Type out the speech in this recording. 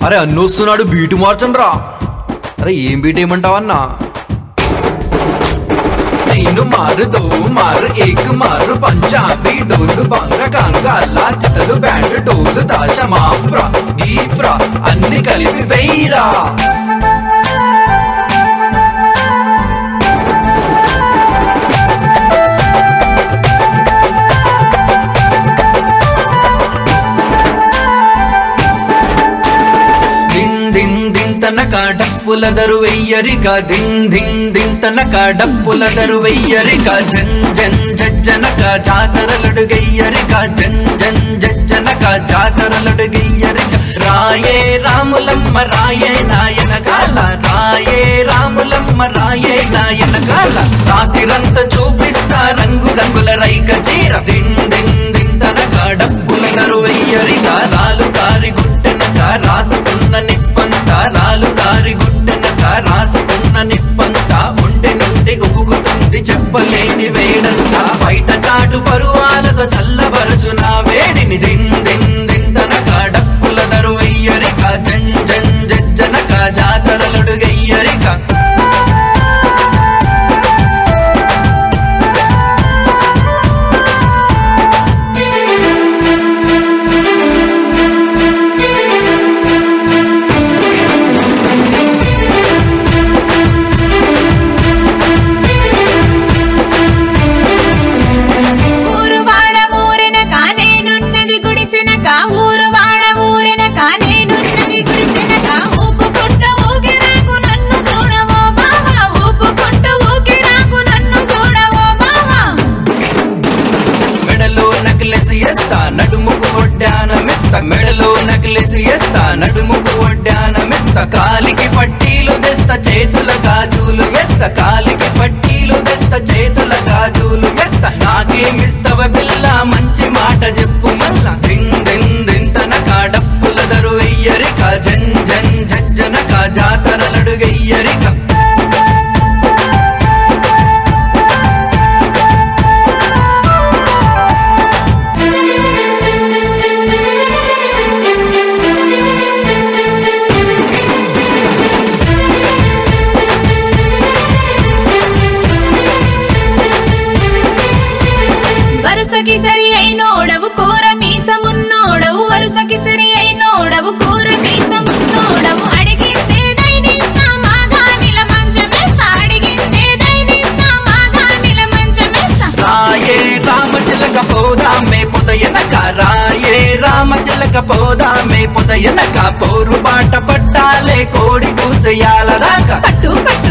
అరే అన్ను వస్తున్నాడు బీటు మార్చండి రా అరే ఏం బీట్ ఏమంటావన్నా तीन मार दो मार एक मार पंजाबी डोल बांग्रा కాంగా అల్లా చితలు బ్యాండ్ డోలు దాశ మాఫ్రా ఈఫ్రా అన్ని కలిపి వెయ్యిరా దిన్ దిన్ దిన్ తనక డప్పుల దరు వెయ్యరిక దిన్ దిన్ దిన్ తనక డప్పుల దరు వెయ్యరిక జన్ జన్ జజ్జనక జాతరలడు గెయ్యరిక జన్ జన్ జజ్జనక జాతరలడు గెయ్యరిక రాయే రాములమ్మ రాయే నాయన కాల రాయే రాములమ్మ రాయే నాయన కాల రాతిరంత చూపిస్తా రంగు రంగుల రైక చీర దిన్ దిన్ దిన్ తనక డప్పుల దరు వెయ్యరిక లాలు కారి గుట్టెనక రాసుకున్న నిప్పంత లాలు కారి గుట్టెనక రాసుకున్న నిప్పంత ఒంటి నుండి ఉబుకుతుంది చెప్పలేని వేడంత బయట చాటు పరువాలతో చల్లబరుచు నా వేడిని దిన్ దిన్ దిన్ తనక డప్పుల దరు వెయ్యరిక జన్ జన్ జజ్జనక జాతరలుడు గెయ్యరిక ఊరు వాడ ఊరెన కానేనున్నది గుడిసెనక ఊరు వాడ ఊరెన కానేనున్నది గుడిసెనక ఊపుకుంటూ ఊగిరాకు నన్ను చూడవో బావా ఊపుకుంటూ ఊగిరాకు నన్ను చూడవో బావా మెడలో నక్లెస్ ఎస్తా నడుముకు ఒడ్డానమిస్తా మెడలో నక్లెస్ ఎస్తా నడుముకు ఒడ్డానమిస్తా కాలికి పట్టీలు తెస్తా చేతుల గాజులు ఎస్తా కాలికి పట్టీలు తెస్తా చేతుల గాజులు ఎస్తా నాకేమిస్తవ పిల్ల మంచి మాట చెప్పు మళ్ళా దిన్ దిన్ దిన్ తనక డప్పుల దరు వెయ్యరిక జన్ జన్ జజ్జనక జాతరలడు గెయ్యరిక వరుసకి సరి అయినోడవు కూర మీసమున్నోడవు వరుసకి సరి అయినోడవు కూర మీసమున్నోడవు అడిగితే దైనిస్తా మాగానిల మంచమేస్తా అడిగితే దైనిస్తా మాగానిల మంచమేస్తా రాయే రామచిలక పోదామే పొదయనక రాయే రామచిలక పోదామే పొదయనక పోరు బాట పట్టాలే కోడి కూసయాల దాకా పట్టు పట్టు